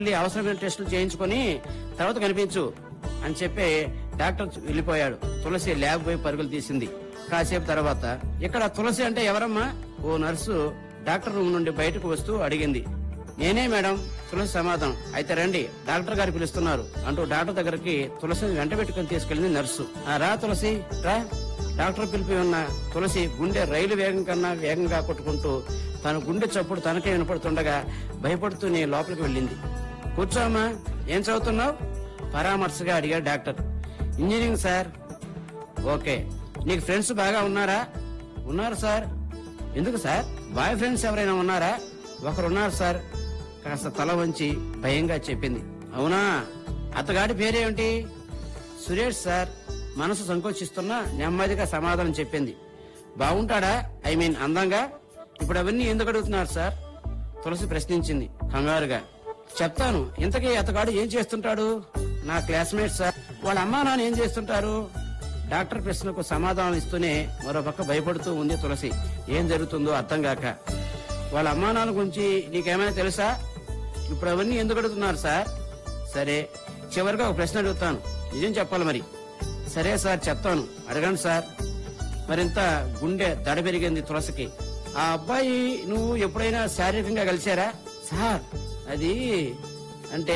వెళ్ళి అవసరమైన టెస్టులు చేయించుకొని తర్వాత కనిపించు అని చెప్పి డాక్టర్ వెళ్ళిపోయాడు తులసి ల్యాబ్ పోయి పరుగులు తీసింది కాసేపు తర్వాత ఇక్కడ తులసి అంటే ఎవరమ్మా ఓ నర్సు డాక్టర్ రూమ్ నుండి బయటకు వస్తూ అడిగింది నేనే మేడం తులసి సమాధానం అయితే రండి డాక్టర్ గారు పిలుస్తున్నారు అంటూ డాక్టర్ దగ్గరికి తులసిని వెంట పెట్టుకుని తీసుకెళ్ళింది నర్సు "ఆ, రా తులసి రా డాక్టర్ పిలిపి ఉన్న తులసి గుండె రైలు వేగం కన్నా వేగంగా కొట్టుకుంటూ తన గుండె చప్పుడు తనకే వినపడుతుండగా భయపడుతూనే లోపలికి వెళ్ళింది కూర్చోమ్మా ఏం చదువుతున్నావు పరామర్శగా అడిగాడు డాక్టర్ ఇంజనీరింగ్ సార్ ఓకే నీకు ఫ్రెండ్స్ బాగా ఉన్నారా ఉన్నారు సార్ ఎందుకు సార్ బాయ్ ఫ్రెండ్స్ ఎవరైనా ఉన్నారా ఒకరున్నారు సార్ కాస్త తల వంచి భయంగా చెప్పింది అవునా అతగాడి పేరేమిటి సురేష్ సార్ మనసు సంకోచిస్తున్నా నెమ్మదిగా సమాధానం చెప్పింది బాగుంటాడా ఐ మీన్ అందంగా ఇప్పుడు అవన్నీ ఎందుకు అడుగుతున్నారు సార్ తులసి ప్రశ్నించింది కంగారుగా చెప్తాను ఇంతకీ అతగాడు ఏం చేస్తుంటాడు నా క్లాస్మేట్ సార్ వాళ్ళ అమ్మా నాన్న ఏం చేస్తుంటారు డాక్టర్ ప్రశ్నకు సమాధానం ఇస్తూనే మరోపక్క భయపడుతూ ఉంది తులసి ఏం జరుగుతుందో అర్థం కాక వాళ్ళ అమ్మా నాన్న గురించి నీకేమైనా తెలుసా ఇప్పుడు అవన్నీ ఎందుకు అడుగుతున్నారు సార్ సరే చివరిగా ఒక ప్రశ్న అడుగుతాను నిజం చెప్పాలి మరి సరే సార్ చెప్తాను అడగండి సార్ మరింత గుండె దడ పెరిగింది తులసికి ఆ అబ్బాయి నువ్వు ఎప్పుడైనా శారీరకంగా కలిశారా సార్ అది అంటే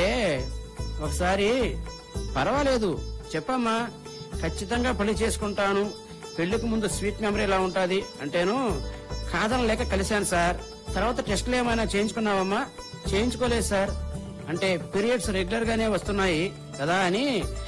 ఒకసారి పర్వాలేదు చెప్పమ్మా ఖచ్చితంగా పెళ్లి చేసుకుంటాను పెళ్లికి ముందు స్వీట్ మెమరీ ఎలా ఉంటది అంటేను కాదనలేక కలిశాను సార్ తర్వాత టెస్టులు ఏమైనా చేయించుకున్నావమ్మా చేయించుకోలేదు సార్ అంటే పీరియడ్స్ రెగ్యులర్ గానే వస్తున్నాయి కదా అని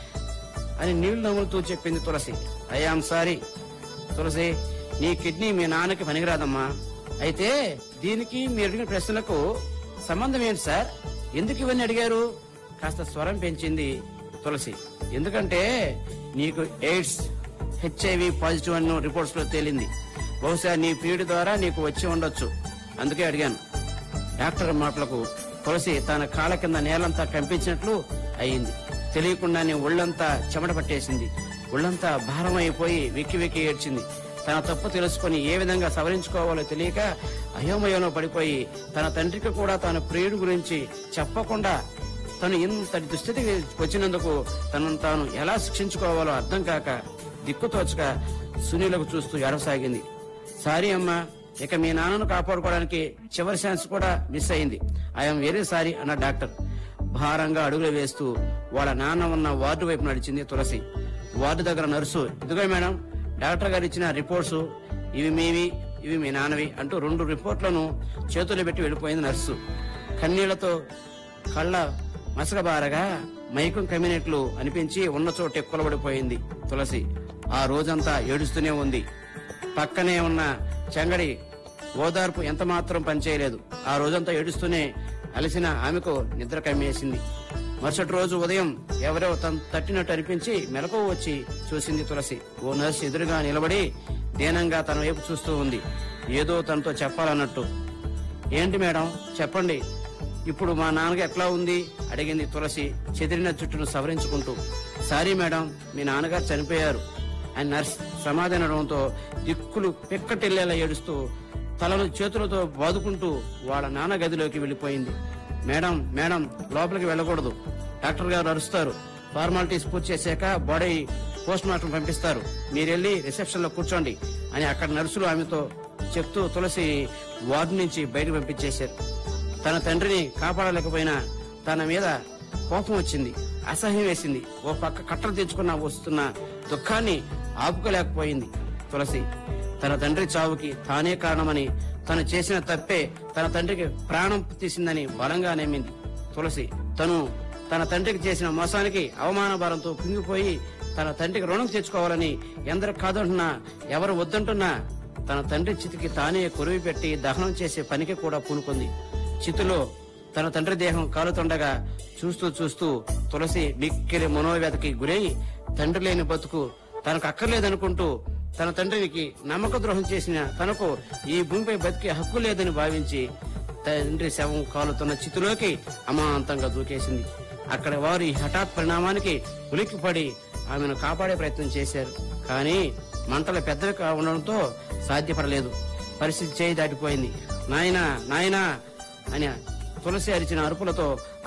అని నీళ్లు నవ్వులుతూ చెప్పింది తులసి ఐఆమ్ సారీ తులసి నీ కిడ్నీ మీ నాన్నకి పనికిరాదమ్మా అయితే దీనికి మీరు అడిగిన ప్రశ్నలకు సంబంధం ఏంటి సార్ ఎందుకు ఇవన్నీ అడిగారు కాస్త స్వరం పెంచింది తులసి ఎందుకంటే నీకు ఎయిడ్స్ హెచ్ఐవి పాజిటివ్ అన్న రిపోర్ట్స్ లో తేలింది బహుశా నీ పీరియడ్ ద్వారా నీకు వచ్చి ఉండొచ్చు అందుకే అడిగాను డాక్టర్ మాటలకు తులసి తన కాళ్ళ కింద నేలంతా కంపించినట్లు అయింది తెలియకుండానే ఒళ్ళంతా చెమట పట్టేసింది ఒళ్ళంతా భారం అయిపోయి వెక్కి వెక్కి ఏడ్చింది తన తప్పు తెలుసుకొని ఏ విధంగా సవరించుకోవాలో తెలియక అయోమయంలో పడిపోయి తన తండ్రికి కూడా తన ప్రియుడి గురించి చెప్పకుండా తను ఇంతటి దుస్థితికి వచ్చినందుకు తనను తాను ఎలా శిక్షించుకోవాలో అర్థం కాక దిక్కుతోచక సునీలకు చూస్తూ ఎడసాగింది సారీ అమ్మా ఇక మీ నాన్నను కాపాడుకోవడానికి చివరి ఛాన్స్ కూడా మిస్ అయింది ఐఎమ్ వెరీ సారీ అన్న డాక్టర్ భారంగా అడుగులు వేస్తూ వాళ్ళ నాన్న ఉన్న వార్డు వైపు నడిచింది తులసి వార్డు దగ్గర నర్సు ఇదిగో మేడం డాక్టర్ గారు ఇచ్చిన రిపోర్ట్స్ ఇవి మీవి ఇవి మీ నాన్నవి అంటూ రెండు రిపోర్ట్లను చేతుల్లో పెట్టి వెళ్ళిపోయింది నర్సు కన్నీళ్లతో కళ్ళ మసకబారగా మైకం కమ్యూనిట్లు అనిపించి ఉన్న చోట ఎక్కులబడిపోయింది తులసి ఆ రోజంతా ఏడుస్తూనే ఉంది పక్కనే ఉన్న చెంగడి ఓదార్పు ఎంత మాత్రం పనిచేయలేదు ఆ రోజంతా ఏడుస్తూనే అలసిన ఆమెకు నిద్ర కమ్మేసింది మరుసటి రోజు ఉదయం ఎవరో తన తట్టినట్టు అనిపించి మెలకు వచ్చి చూసింది తులసి ఓ నర్సు ఎదురుగా నిలబడి దీనంగా తన వైపు చూస్తూ ఉంది ఏదో తనతో చెప్పాలన్నట్టు ఏంటి మేడం చెప్పండి ఇప్పుడు మా నాన్నకి ఎట్లా ఉంది అడిగింది తులసి చెదిరిన జుట్టును సవరించుకుంటూ సారీ మేడం మీ నాన్నగారు చనిపోయారు అని నర్స్ సమాధానంతో దిక్కులు పిక్కటిల్లేలా ఏడుస్తూ తలను చేతులతో బాదుకుంటూ వాళ్ళ నాన్న గదిలోకి వెళ్ళిపోయింది మేడం మేడం లోపలికి వెళ్ళకూడదు డాక్టర్ గారు అరుస్తారు ఫార్మాలిటీస్ పూర్తి చేశాక బాడీ పోస్ట్ మార్టం పంపిస్తారు మీరెళ్ళి రిసెప్షన్ లో కూర్చోండి అని అక్కడ నర్సులు ఆమెతో చెప్తూ తులసి వార్డు నుంచి బయటకు పంపించేశారు తన తండ్రిని కాపాడలేకపోయినా తన మీద కోపం వచ్చింది అసహ్యం వేసింది ఓ పక్క కట్టలు తెచ్చుకున్న వస్తున్న దుఃఖాన్ని ఆపుకోలేకపోయింది తులసి తన తండ్రి చావుకి తానే కారణమని తను చేసిన తప్పే తన తండ్రికి ప్రాణం తీసిందని బలంగా నమ్మింది తులసి తను తన తండ్రికి చేసిన మోసానికి అవమాన భారంతో కుంగిపోయి తన తండ్రికి రుణం తెచ్చుకోవాలని ఎందరు కాదంటున్నా ఎవరు వద్దంటున్నా తన తండ్రి చితికి తానే కొరివి పెట్టి దహనం చేసే పనికి కూడా పూనుకుంది చితిలో తన తండ్రి దేహం కాలుతుండగా చూస్తూ చూస్తూ తులసి మిక్కిలి మనోవ్యతకి గురై తండ్రి లేని బతుకు తనకు అక్కర్లేదనుకుంటూ తన తండ్రికి నమ్మక ద్రోహం చేసిన తనకు ఈ భూమిపై బతికే హక్కు లేదని భావించి తండ్రి శవం కాలుతున్న చితిలోకి అమాంతంగా దూకేసింది అక్కడ వారు ఈ హఠాత్ పరిణామానికి ఉలిక్కిపడి ఆమెను కాపాడే ప్రయత్నం చేశారు కానీ మంటలు పెద్దవి కా- ఉండడంతో సాధ్యపడలేదు పరిస్థితి చేయి దాటిపోయింది నాయనా నాయనా అని తులసి అరిచిన అరుపులతో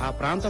ఆ ప్రాంతం